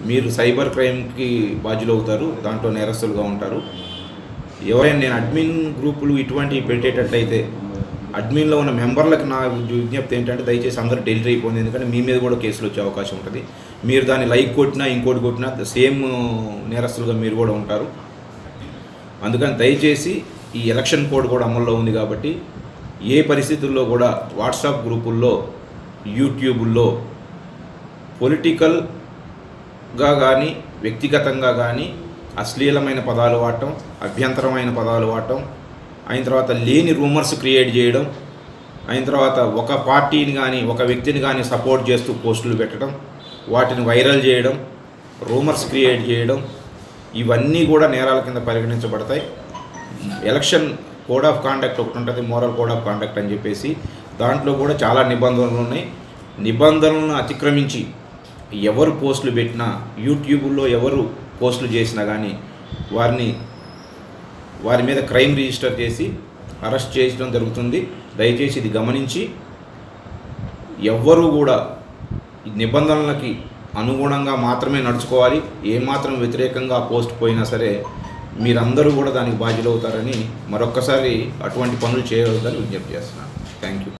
మీరు సైబర్ క్రైమ్కి బాధ్యులు అవుతారు దాంట్లో నేరస్తులుగా ఉంటారు ఎవరైనా నేను అడ్మిన్ గ్రూపులు ఇటువంటివి పెట్టేటట్లయితే అడ్మిన్లో ఉన్న మెంబర్లకు నా విజ్ఞప్తి ఏంటంటే దయచేసి అందరూ డెలిట్ అయిపోయింది ఎందుకంటే మీ మీద కూడా కేసులు వచ్చే అవకాశం ఉంటుంది మీరు దాన్ని లైక్ కొట్టినా ఇంకోటి కొట్టినా సేమ్ నేరస్తులుగా మీరు కూడా ఉంటారు అందుకని దయచేసి ఈ ఎలక్షన్ కోడ్ కూడా అమల్లో ఉంది కాబట్టి ఏ పరిస్థితుల్లో కూడా వాట్సాప్ గ్రూపుల్లో యూట్యూబుల్లో పొలిటికల్గా కానీ వ్యక్తిగతంగా కానీ అశ్లీలమైన పదాలు వాడటం అభ్యంతరమైన పదాలు వాడటం అయిన తర్వాత లేని రూమర్స్ క్రియేట్ చేయడం అయిన తర్వాత ఒక పార్టీని కానీ ఒక వ్యక్తిని కానీ సపోర్ట్ చేస్తూ పోస్టులు పెట్టడం వాటిని వైరల్ చేయడం రూమర్స్ క్రియేట్ చేయడం ఇవన్నీ కూడా నేరాల కింద పరిగణించబడతాయి ఎలక్షన్ కోడ్ ఆఫ్ కాండక్ట్ ఒకటి ఉంటుంది మోరల్ కోడ్ ఆఫ్ కాండక్ట్ అని చెప్పేసి దాంట్లో కూడా చాలా నిబంధనలు ఉన్నాయి నిబంధనలను అతిక్రమించి ఎవరు పోస్టులు పెట్టినా యూట్యూబ్లో ఎవరు పోస్టులు చేసినా కానీ వారిని వారి మీద క్రైమ్ రిజిస్టర్ చేసి అరెస్ట్ చేయడం జరుగుతుంది దయచేసి ఇది గమనించి ఎవ్వరూ కూడా ఈ నిబంధనలకి అనుగుణంగా మాత్రమే నడుచుకోవాలి ఏమాత్రం వ్యతిరేకంగా ఆ పోస్ట్ పోయినా సరే మీరందరూ కూడా దానికి బాధ్యులవుతారని మరొక్కసారి అటువంటి పనులు చేయవద్దని విజ్ఞప్తి చేస్తున్నాను థ్యాంక్ యూ